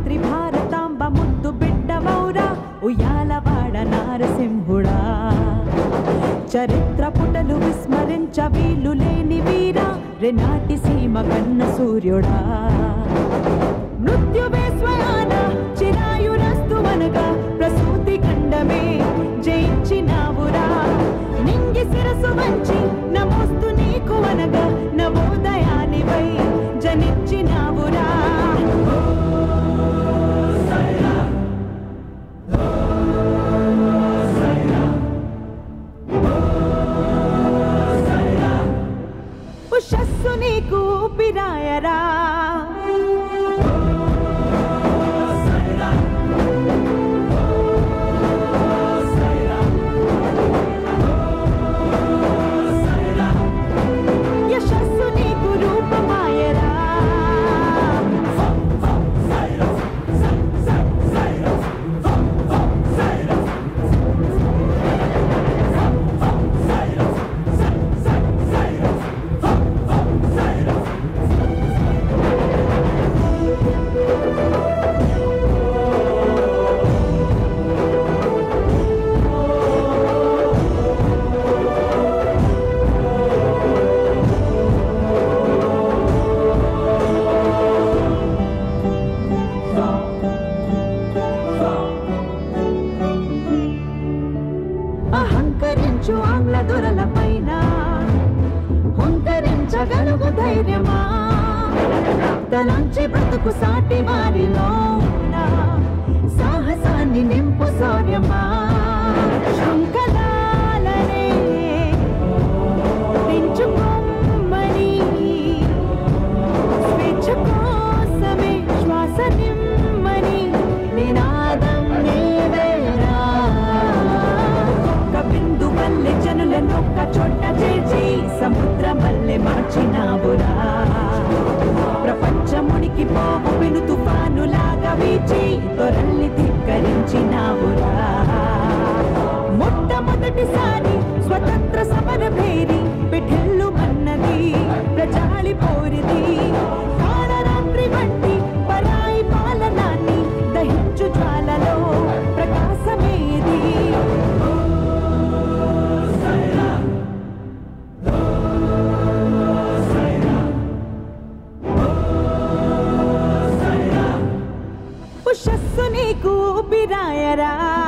రాత్రి భారతాంబ ముద్దు బిడ్డవౌరా ఉయ్యాలవాడ నారసింహుడా చరిత్ర పుటలు విస్మరించ వీలు లేని వీరా రెనాటి సీమ కన్న సూర్యుడా మృత్యువే స్వయాన చిరాయురస్తువనగా ప్రసూతి ఖండమే జయించినావురా నింగి శిరసు వంచి నమోస్తు నీకు అనగా నవోదయానివై జనించినావురా ఉషస్సు నీకు పిరాయరా యశస్సు నీకు రూపమాయరా అహంకరించు ఆంగ్ల దొరల పైన హుంకరించగలుగు ధైర్యమా తలంచి బ్రతుకు సాటి వారిలో సాహసాన్ని నింపు శౌర్యమా శంకలాలనే పెంచుకోమని స్వేచ్ఛ కోసమే శ్వాస నిమ్మని నినాదం నీవేరా ఒక్క బిందు వల్లే జనులను ఒక్క చోట చేర్చి సముద్రం వల్లే మార్చినావురా ప్రపంచమునికి పోవు విను తుఫానులాగా వీచి దొరల్ని ధిక్కరించినావురా మొట్టమొదటిసారి స్వతంత్ర సమర భేరి పిఠిల్లు మన్నది ప్రజాళి పోరిది కాళరాత్రి వంటి పరాయి పాలనాన్ని దహించు జ్వాలలో ప్రకాశమేది ఉషస్సు నీకు పిరాయరా